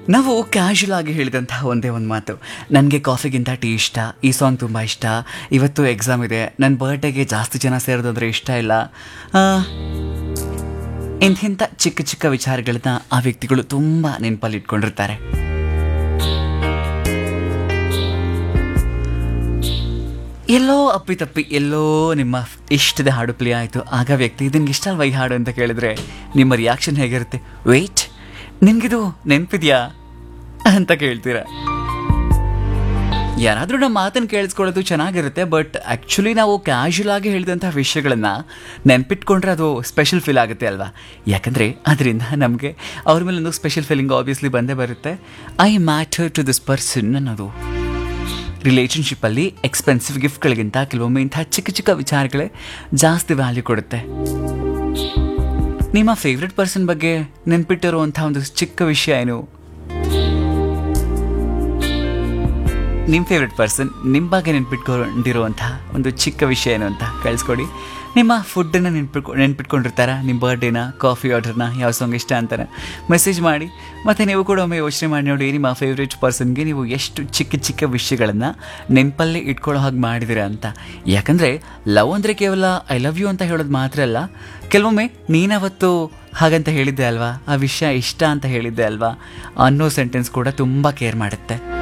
ನಾವು ಕ್ಯಾಶುಯಲ್ ಆಗಿ ಹೇಳಿದಂತಹ ಒಂದೇ ಒಂದು ಮಾತು ನನಗೆ ಕಾಫಿಗಿಂತ ಟೀ ಇಷ್ಟ ಈ ಸಾಂಗ್ ತುಂಬ ಇಷ್ಟ ಇವತ್ತು ಎಕ್ಸಾಮ್ ಇದೆ ನನ್ನ ಬರ್ಡೇಗೆ ಜಾಸ್ತಿ ಜನ ಸೇರೋದಂದ್ರೆ ಇಷ್ಟ ಇಲ್ಲ ಆ, ಇಂಥಿಂಥ ಚಿಕ್ಕ ಚಿಕ್ಕ ವಿಚಾರಗಳನ್ನ ಆ ವ್ಯಕ್ತಿಗಳು ತುಂಬ ನೆನಪಲ್ಲಿ ಇಟ್ಕೊಂಡಿರ್ತಾರೆ ಎಲ್ಲೋ ಅಪ್ಪಿತಪ್ಪಿ ಎಲ್ಲೋ ನಿಮ್ಮ ಇಷ್ಟದ ಹಾಡು ಪ್ಲೇ ಆಯಿತು ಆಗ ವ್ಯಕ್ತಿ ಇದನ್ಗೆ ಇಷ್ಟ ಅಲ್ವಾ ಈ ಹಾಡು ಅಂತ ಕೇಳಿದ್ರೆ ನಿಮ್ಮ ರಿಯಾಕ್ಷನ್ ಹೇಗಿರುತ್ತೆ ವೇಟ್ ನಿನ್ಗಿದು ನೆನಪಿದ್ಯಾ ಅಂತ ಕೇಳ್ತೀರಾ ಯಾರಾದರೂ ನಮ್ಮ ಮಾತನ್ನು ಕೇಳಿಸ್ಕೊಳ್ಳೋದು ಚೆನ್ನಾಗಿರುತ್ತೆ ಬಟ್ ಆ್ಯಕ್ಚುಲಿ ನಾವು ಕ್ಯಾಶುಯಲ್ ಆಗಿ ಹೇಳಿದಂಥ ವಿಷಯಗಳನ್ನು ನೆನ್ಪಿಟ್ಕೊಂಡ್ರೆ ಅದು ಸ್ಪೆಷಲ್ ಫೀಲ್ ಆಗುತ್ತೆ ಅಲ್ವಾ ಯಾಕಂದರೆ ಅದರಿಂದ ನಮಗೆ ಅವ್ರ ಮೇಲೆ ಒಂದು ಸ್ಪೆಷಲ್ ಫೀಲಿಂಗ್ ಆಬ್ವಿಯಸ್ಲಿ ಬಂದೇ ಬರುತ್ತೆ I matter to this person ಅನ್ನೋದು ರಿಲೇಷನ್ಶಿಪ್ಪಲ್ಲಿ ಎಕ್ಸ್ಪೆನ್ಸಿವ್ ಗಿಫ್ಟ್ಗಳಿಗಿಂತ ಕೆಲವೊಮ್ಮೆ ಇಂಥ ಚಿಕ್ಕ ಚಿಕ್ಕ ವಿಚಾರಗಳೇ ಜಾಸ್ತಿ ವ್ಯಾಲ್ಯೂ ಕೊಡುತ್ತೆ ನಿಮ್ಮ ಫೇವ್ರೆಟ್ ಪರ್ಸನ್ ಬಗ್ಗೆ ನೆನ್ಪಿಟ್ಟಿರುವಂಥ ಒಂದು ಚಿಕ್ಕ ವಿಷಯ ಏನು ನಿಮ್ಮ ಫೇವ್ರೆಟ್ ಪರ್ಸನ್ ನಿಮ್ಮ ಬಗ್ಗೆ ನೆನ್ಪಿಟ್ಕೊಂಡಿರುವಂತಹ ಒಂದು ಚಿಕ್ಕ ವಿಷಯ ಏನು ಅಂತ ಕಳಿಸ್ಕೊಡಿ ನಿಮ್ಮ ಫುಡ್ಡನ್ನು ನೆನ್ಪಿಟ್ಕೊ ನೆನ್ಪಿಟ್ಕೊಂಡಿರ್ತಾರ ನಿಮ್ಮ ಬರ್ಡೇನ ಕಾಫಿ ಆರ್ಡರ್ನ ಯಾವ ಸಾಂಗ್ ಇಷ್ಟ ಅಂತಾರೆ ಮೆಸೇಜ್ ಮಾಡಿ ಮತ್ತು ನೀವು ಕೂಡ ಒಮ್ಮೆ ಯೋಚನೆ ಮಾಡಿ ನೋಡಿ ನಿಮ್ಮ ಫೇವ್ರೇಟ್ ಪರ್ಸನ್ಗೆ ನೀವು ಎಷ್ಟು ಚಿಕ್ಕ ಚಿಕ್ಕ ವಿಷಯಗಳನ್ನು ನೆನಪಲ್ಲೇ ಇಟ್ಕೊಳ್ಳೋ ಹಾಗೆ ಮಾಡಿದ್ದೀರಾ ಅಂತ ಯಾಕಂದರೆ ಲವ್ ಅಂದರೆ ಕೇವಲ ಐ ಲವ್ ಯು ಅಂತ ಹೇಳೋದು ಮಾತ್ರ ಅಲ್ಲ ಕೆಲವೊಮ್ಮೆ ನೀನವತ್ತು ಹಾಗಂತ ಹೇಳಿದ್ದೆ ಅಲ್ವಾ ಆ ವಿಷಯ ಇಷ್ಟ ಅಂತ ಹೇಳಿದ್ದೆ ಅಲ್ವಾ ಅನ್ನೋ ಸೆಂಟೆನ್ಸ್ ಕೂಡ ತುಂಬ ಕೇರ್ ಮಾಡುತ್ತೆ